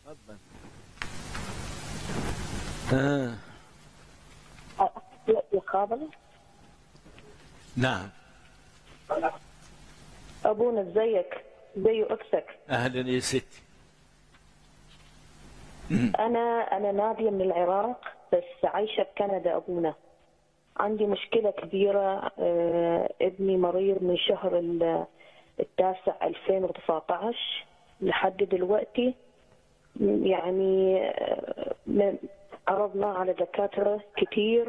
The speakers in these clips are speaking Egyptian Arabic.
تفضل آه. مقابلة نعم أبونا ازيك زي أختك أهلا يا ستي أنا أنا نادية من العراق بس عايشة بكندا أبونا عندي مشكلة كبيرة آه، ابني مريض من شهر ال- التاسع 2019 لحد دلوقتي م- يعني آه، م- عرضنا على دكاترة كتير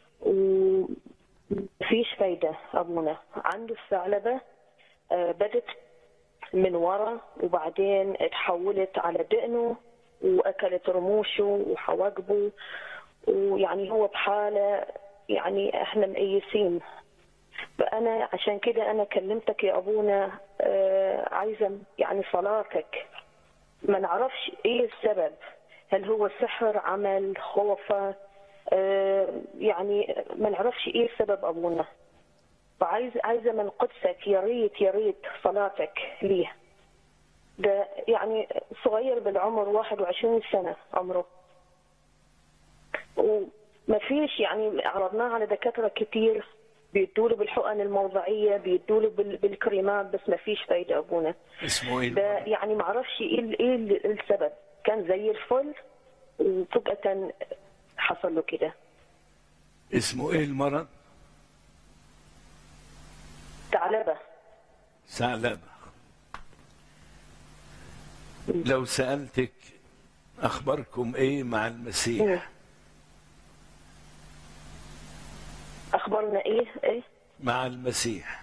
ومفيش فايدة أبونا عنده الثعلبة آه، بدت من ورا وبعدين اتحولت على دقنه واكلت رموشه وحواجبه ويعني هو بحاله يعني احنا مقيسين فانا عشان كده انا كلمتك يا ابونا آه عايزه يعني صلاتك ما نعرفش ايه السبب هل هو سحر عمل خوفه آه يعني ما نعرفش ايه السبب ابونا فعايز عايزه من قدسك يا ريت يا ريت صلاتك ليه ده يعني صغير بالعمر 21 سنة عمره وما فيش يعني عرضناه على دكاترة كتير بيدوا له بالحقن الموضعية بيدوا له بال- بالكريمات بس ما فيش فايدة أبونا اسمه إيه ده المرض؟ يعني ما اعرفش ايه ال- ايه ال- السبب كان زي الفل وفجأة حصل له كده اسمه إيه المرض؟ ثعلبة ثعلبة لو سألتك أخباركم إيه مع المسيح؟ اخبارنا ايه ايه مع المسيح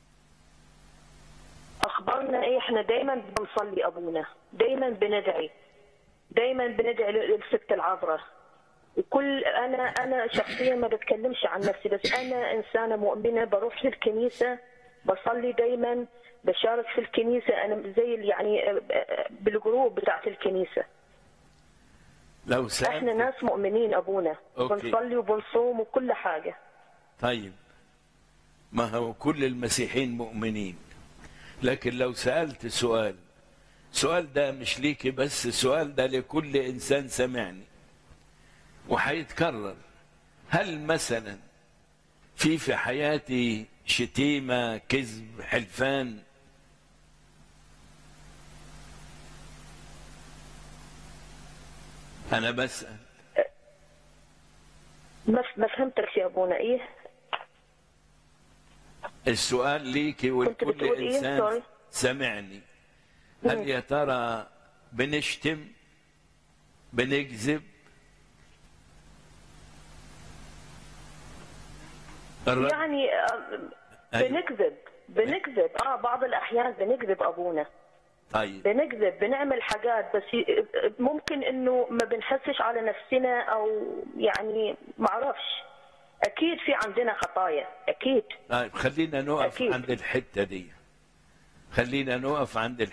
اخبارنا ايه احنا دايما بنصلي ابونا دايما بندعي دايما بندعي للست العذراء وكل انا انا شخصيا ما بتكلمش عن نفسي بس انا انسانه مؤمنه بروح للكنيسه بصلي دايما بشارك في الكنيسه انا زي ال- يعني آه، آه، بالجروب بتاعت الكنيسه لو احنا سألتك ناس مؤمنين ابونا أوكي. بنصلي وبنصوم وكل حاجه طيب ما هو كل المسيحيين مؤمنين لكن لو سألت سؤال سؤال ده مش ليكي بس السؤال ده لكل إنسان سمعني وهيتكرر هل مثلا في في حياتي شتيمة كذب حلفان أنا بسأل ما ما فهمتك يا ابونا ايه السؤال ليكي ولكل بتقول إيه؟ انسان سوري. سمعني هل يا ترى بنشتم بنكذب الرد يعني آه، أيوة. بنكذب بنكذب اه بعض الاحيان بنكذب ابونا طيب بنكذب بنعمل حاجات بس ي- ممكن انه ما بنحسش على نفسنا او يعني ما اعرفش اكيد في عندنا خطايا اكيد طيب خلينا نقف أكيد. عند الحتة دي خلينا نقف عند الحتة